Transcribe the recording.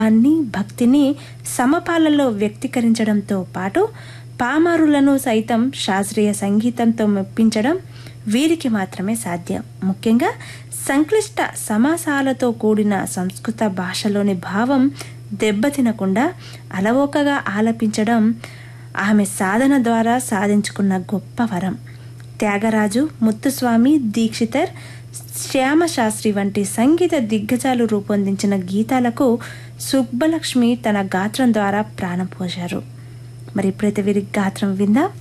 అన్ని భక్తిని సమపాలలో వ్యక్తీకరించడంతో పాటు పామరులను సైతం శాస్త్రీయ సంగీతంతో మెప్పించడం వీరికి మాత్రమే సాధ్యం ముఖ్యంగా సంక్లిష్ట సమాసాలతో కూడిన సంస్కృత భాషలోని భావం దెబ్బతినకుండా అలవోకగా ఆలపించడం ఆమె సాధన ద్వారా సాధించుకున్న గొప్ప వరం త్యాగరాజు ముత్తుస్వామి దీక్షితర్ శ్యామశాస్త్రి వంటి సంగీత దిగ్గజాలు రూపొందించిన గీతాలకు సుబ్బలక్ష్మి తన గాత్రం ద్వారా ప్రాణం పోశారు మరి ఇప్పుడైతే వీరి గాత్రం విందాం